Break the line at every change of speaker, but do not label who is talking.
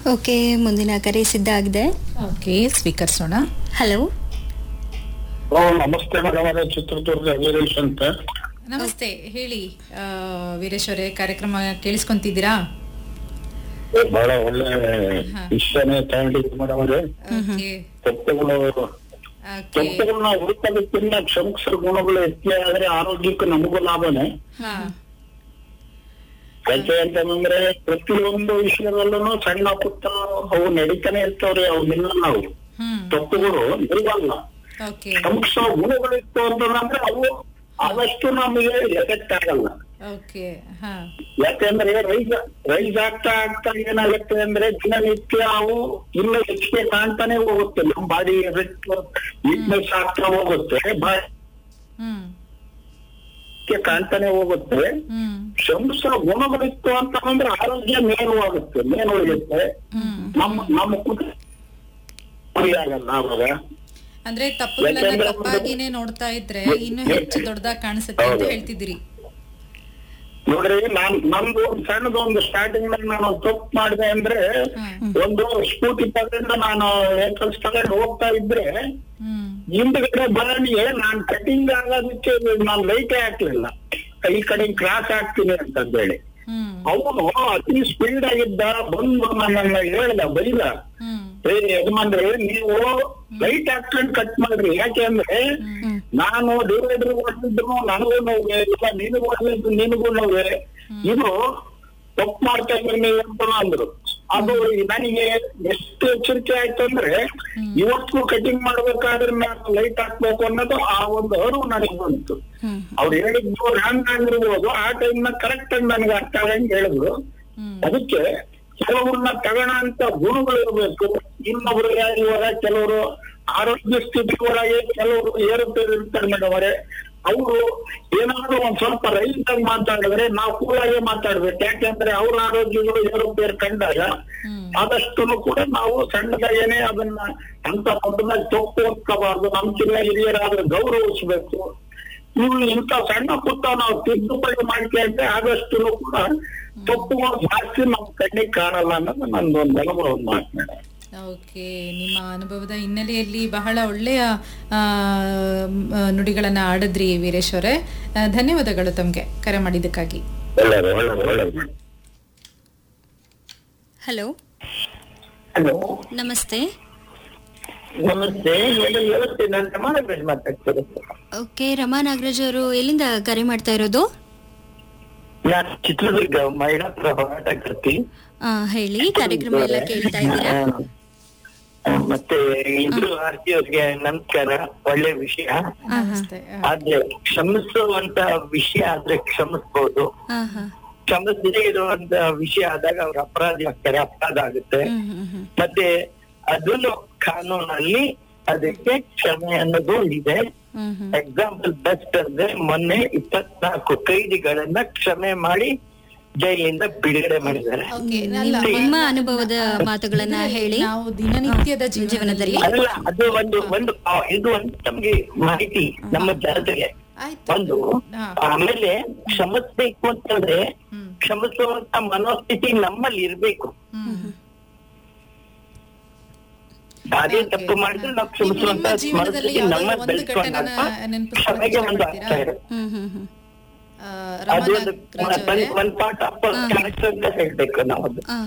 Okay ಮುಂದಿನ ಕರೆ ಸಿದ್ಧ ಆಗಿದೆ
ಓಕೆ ಸ್ವೀಕರಿಸೋಣ
ಹಲೋ
ಓ ನಮಸ್ತೆ ಮೇಡಮ್ ಅವರೇ ಚಿತ್ರದುರ್ಗ ವೀರೇಶ್ ಅಂತ
ನಮಸ್ತೆ ಹೇಳಿ ಆ, ವೀರೇಶ್ ಅವರೇ ಕಾರ್ಯಕ್ರಮ ಕೇಳಿಸ್ಕೊಂತಿದ್ದೀರಾ
ಏ, ಬಹಳ ಒಳ್ಳೆ ವಿಷಯನೇ ತಗೊಂಡಿದ್ದು ಮೇಡಮ್ ಅವರೇ
ಓಕೆ
ತಪ್ಪುಗಳು
ಓಕೆ
ತಪ್ಪುಗಳನ್ನ ಹುಡುಕೋದಕ್ಕಿಂತ ಕ್ಷಮಿಸೋ ಗುಣಗಳು ಹೆಚ್ಚೆ ಆದ್ರೆ ಆರೋಗ್ಯಕ್ಕೆ ನಮಗೂ ಲಾಭನೇ
ಹಾ
ಯಾಕೆ ಅಂತಂದ್ರೆ ಪ್ರತಿಯೊಂದು ವಿಷಯದಲ್ಲೂ ಸಣ್ಣ ಪುಟ್ಟ ಅವು ನಡೀತಾನೆ ಇರ್ತಾವ್ರಿ ಅವನ್ನೆಲ್ಲ ನಾವು
ಹ್ಮ್
ತಪ್ಪುಗಳು ಇಲ್ವಲ್ಲ
ಓಕೆ
ಕ್ಷಮಿಸೋ ಗುಣಗಳಿತ್ತು ಅಂತಂದ್ರೆ ಅವು ಆದಷ್ಟು ನಮಗೆ ಎಫೆಕ್ಟ್ ಆಗಲ್ಲ
ಓಕೆ ಹಾ
ಯಾಕಂದ್ರೆ ರೈಸ್ ರೈಸ್ ಆಗ್ತಾ ಆಗ್ತಾ ಏನಾಗುತ್ತೆ ಅಂದ್ರೆ ದಿನನಿತ್ಯ ಅವು ಇನ್ನು ಹೆಚ್ಚಿಗೆ ಕಾಣ್ತಾನೆ ಹೋಗುತ್ತೆ ನಮ್ಮ ಬಾಡಿ ವೀಕ್ನೆಸ್ ಆಗ್ತಾ ಹೋಗುತ್ತೆ ಬಾಡಿ
ಹ್ಮ್
ಕಾಣ್ತಾನೆ ಹೋಗುತ್ತೆ
ಹ್ಮ್
ಶ್ರಮಿಸೋ ಗುಣಗಳಿತ್ತು ಅಂತ ಅಂದ್ರೆ ಆರೋಗ್ಯ ಮೇಲುವಾಗುತ್ತೆ ಮೇಲುಳಿಯುತ್ತೆ
ಹ್ಮ್
ನಮ್ಮ ನಮ್ಮ ಕುಟುಂಬ ಆಗಲ್ಲ ಅವಾಗ
ಅಂದ್ರೆ ತಪ್ಪುಗಳನ್ನ
ಯಾಕೆಂದ್ರೆ ಒಂದು-
ತಪ್ಪಾಗಿನೇ ನೋಡ್ತಾ ಇದ್ರೆ ಇನ್ನು ಹೆಚ್ಚು ದೊಡ್ಡದಾಗಿ ಕಾಣಿಸುತ್ತೆ ಅಂತ
ಹೌದು.
ಹೇಳ್ತಿದ್ದೀರಿ
ನೋಡ್ರಿ ನಾನ್ ನಮ್ದು ಒಂದು ಸಣ್ಣದು ಒಂದು ಸ್ಟಾರ್ಟಿಂಗ್ ನಲ್ಲಿ ನಾನು ಒಂದು ತಪ್ಪು ಮಾಡಿದೆ ಅಂದ್ರೆ
ಹ್ಮ್
ಒಂದು ಸ್ಕೂಟಿ ತಗೊಂಡು ನಾನು ವೆಹಿಕಲ್ಸ್ ತಗೊಂಡು ಹೋಗ್ತಾ ಇದ್ರೆ
ಹ್ಮ್
ಹಿಂದ್ಗಡೆ ಬರಣಿಗೆ ನಾನ್ ಕಟಿಂಗ್ ಆಗೋದಕ್ಕೆ ನಾನು ಲೈಟೇ ಹಾಕ್ಲಿಲ್ಲ ಈ ಕಡೆ ಕ್ರಾಸ್ ಹಾಕ್ತೀನಿ ಅಂತಂದೇಳಿ
ಹ್ಮ್
ಅವನು ಅತಿ ಸ್ಪೀಡ್ ಆಗಿದ್ದ ಬಂದು ನನ್ನ ಹೇಳ್ದ ಬೈದ
ಹ್ಮ್
ಏ ಯಜಮಾನ್ರೆ ನೀವು ಲೈಟ್ ಹಾಕ್ಕೊಂಡು ಕಟ್ ಮಾಡ್ರಿ ಯಾಕೆ ಅಂದ್ರೆ ನಾನು ಡಿವೈಡರ್ ಓಡಿದ್ರು ನನಗೂ ನೋವೆ ಇಲ್ಲ ನಿನಗೂ ಓಡಿದ್ರು ನಿನಗೂ ನೋವೆ ಇದು ತಪ್ಪು ಮಾಡ್ತಾ ಇದ್ರಿ ನೀವು ಅಂತ ಅಂದ್ರು ಅದು ನನಗೆ ಎಷ್ಟು ಎಚ್ಚರಿಕೆ ಆಯ್ತು ಅಂದ್ರೆ ಇವತ್ತು ಕಟಿಂಗ್ ಮಾಡ್ಬೇಕಾದ್ರೆ ನಾನು ಲೈಟ್ ಹಾಕ್ಬೇಕು ಅನ್ನೋದು ಆ ಒಂದು ಅರಿವು ನನಗೆ ಬಂತು ಅವ್ರು ಹೇಳಿದ್ದು ರಾಂಗ್ ಆಗಿರ್ಬೋದು ಆ ಟೈಮ್ ನ ಕರೆಕ್ಟ್ ಆಗಿ ನನಗೆ ಅರ್ಥ ಆಗಂಗೆ ಹೇಳಿದ್ರು
ಹ್ಮ್
ಅದಕ್ಕೆ ಕೆಲವ್ರನ್ನ ತಗೋಣ ಅಂತ ಗುಣಗಳು ಇರಬೇಕು ಇನ್ನೊಬ್ರು ಯಾರು ಇವಾಗ ಕೆಲವರು ಆರೋಗ್ಯ ಸ್ಥಿತಿ ಒಳಗೆ ಕೆಲವರು ಏರುಪೇರು ಇರ್ತಾರೆ ಮೇಡಮ್ ಅವರೇ ಅವರು ಏನಾದ್ರು ಒಂದ್ ಸ್ವಲ್ಪ ರೈಟ್ ಆಗಿ ಮಾತಾಡಿದ್ರೆ ನಾವು ಕೂಲಾಗೆ ಮಾತಾಡ್ಬೇಕು ಯಾಕೆಂದ್ರೆ ಅವ್ರ ಆರೋಗ್ಯಗಳು ಏರುಪೇರು ಕಂಡಾಗ
ಹ್ಮ್
ಆದಷ್ಟು ಕೂಡ ನಾವು ಸಣ್ಣದಾಗೇನೆ ಅದನ್ನ ಅಂತ ದೊಡ್ಡದಾಗಿ ತಪ್ಪು ಹೋಗ್ಕೋಬಾರ್ದು ನಮ್ಕಿನ್ನ ಹಿರಿಯರಾದ್ರೆ ಗೌರವಿಸ್ಬೇಕು ಇವು ಇಂಥ ಸಣ್ಣ ಪುಟ್ಟ ನಾವು ತಿದ್ದುಪಡಿ ಮಾಡ್ಕೊಂಡ್ರೆ ಆದಷ್ಟು ಕೂಡ ತಪ್ಪುಗಳು ಜಾಸ್ತಿ ನಮ್ಮ ಕಣ್ಣಿಗೆ ಕಾಣಲ್ಲ ಅನ್ನೋದು ನಂದು ಒಂದು ಅನುಭವ ಒಂದು ಮಾತು ಮೇಡಮ್
ಓಕೆ ನಿಮ್ಮ ಅನುಭವದ ಹಿನ್ನೆಲೆಯಲ್ಲಿ ಬಹಳ ಒಳ್ಳೆಯ ಆ, ಮ್, ಆ, ನುಡಿಗಳನ್ನ ಆಡಿದ್ರಿ ವೀರೇಶ್ ಅವರೇ ಆ, ಧನ್ಯವಾದಗಳು ತಮ್ಗೆ ಕರೆ ಮಾಡಿದ್ದಕ್ಕಾಗಿ
ಒಳ್ಳೇದು ಒಳ್ಳೇದು ಒಳ್ಳೇದು ಮೇಡಮ್
ಹಲೋ
ಹಲೋ
ನಮಸ್ತೆ
ನಮಸ್ತೆ ಮೇಡಮ್ ನಮಸ್ತೆ ನಾನು ರಮಾನಗರಾಜ್ ಮಾತಾಡ್ತೀನಿ
ಓಕೆ ರಮಾ ನಾಗರಾಜ್ ಅವರು ಎಲ್ಲಿಂದ ಕರೆ ಮಾಡ್ತಾ ಇರೋದು
ನಾನು ಚಿತ್ರದುರ್ಗ ಮಹಿಳಾ ಹತ್ರ ಹೋರಾಟಕರ್ತಿ
ಆ, ಹೇಳಿ ಕಾರ್ಯಕ್ರಮ ಎಲ್ಲ ಕೇಳ್ತಾ ಇದ್ದೀರಾ
ಆ, ಮತ್ತೆ ಇಬ್ರು ಆರ್ತಿಯವ್ರಿಗೆ ನಮಸ್ಕಾರ ಒಳ್ಳೆ ವಿಷಯ
ನಮಸ್ತೆ ಆ,
ಆದ್ರೆ ಕ್ಷಮಿಸುವಂತ ವಿಷಯ ಆದ್ರೆ ಕ್ಷಮಿಸ್ಬೋದು
ಹಾ ಹಾ
ಕ್ಷಮಿಸದೇ ಇರುವಂತ ವಿಷಯ ಆದಾಗ ಅವ್ರ ಅಪರಾಧಿ ಆಗ್ತಾರೆ ಅಪರಾಧ ಆಗುತ್ತೆ
ಹ್ಮ್ ಹ್ಮ್ ಹ್ಮ್
ಮತ್ತೆ ಅದನ್ನು ಕಾನೂನಲ್ಲಿ ಅದಕ್ಕೆ ಕ್ಷಮೆ ಅನ್ನೋದು ಇದೆ
ಹ್ಮ್ ಹ್ಮ್
ಎಕ್ಸಾಂಪಲ್ ಬೆಸ್ಟ್ ಅಂದ್ರೆ ಮೊನ್ನೆ ಇಪ್ಪತ್ನಾಲ್ಕು ಕೈದಿಗಳನ್ನ ಕ್ಷಮೆ ಮಾಡಿ ಜೈಲಿಂದ ಬಿಡುಗಡೆ ಮಾಡಿದ್ದಾರೆ
ಓಕೆ ಅಲ್ಲ,
ನಿಮ್ಮ ಅನುಭವದ ಮಾತುಗಳನ್ನ ಹೇಳಿ
ನಾವು ದಿನನಿತ್ಯದ
ಜೀವನದಲ್ಲಿ
ಜೀವನದಲ್ಲಿ
ಅಲ್ಲ ಅದು ಒಂದು ಒಂದು ಆ, ಇದು ಒಂದು ನಮ್ಗೆ ಮಾಹಿತಿ ನಮ್ಮ ಜನತೆಗೆ
ಆಯ್ತು
ಒಂದು
ಹಾ.
ಆಮೇಲೆ ಕ್ಷಮಿಸ್ಬೇಕು ಅಂತಂದ್ರೆ
ಹ್ಮ್.
ಕ್ಷಮಿಸುವಂತ ಮನೋಸ್ಥಿತಿ ನಮ್ಮಲ್ಲಿ ಇರ್ಬೇಕು
ಹ್ಮ್
ಅದೇ
Okay.
ತಪ್ಪು ಮಾಡಿದ್ರೆ ನಾವು
ನಿಮ್ಮ
ಕ್ಷಮಿಸುವಂತ
ಜೀವನದಲ್ಲಿ
ಮನಸ್ಥಿತಿ
ಯಾವ್ದಾದ್ರು
ನಮ್ಮ
ಒಂದು
ಬೆಳೆಸ್ಕೊಂಡಾಗ
ಘಟನೆನ ನೆನಪಿಸ್ಕೊಳ್ಳೋಕೆ
ಕ್ಷಮೆಗೆ ಒಂದು ಅರ್ಥ
ಇಷ್ಟಪಡ್ತೀರಾ?
ಇದೆ
ಹ್ಮ್ ಹ್ಮ್ ಹ್ಮ್
ಆ,
ಅದು ಒಂದು
ರಮಾ ನಾಗರಾಜ್ ಅವರೇ
ಒಂದ್ ಪಾರ್ಟ್ ಆಫ್ ಕ್ಯಾರೆಕ್ಟರ್ ಅಂತ ಹೇಳ್ಬೇಕು ನಾವು ಅದು
ಆ,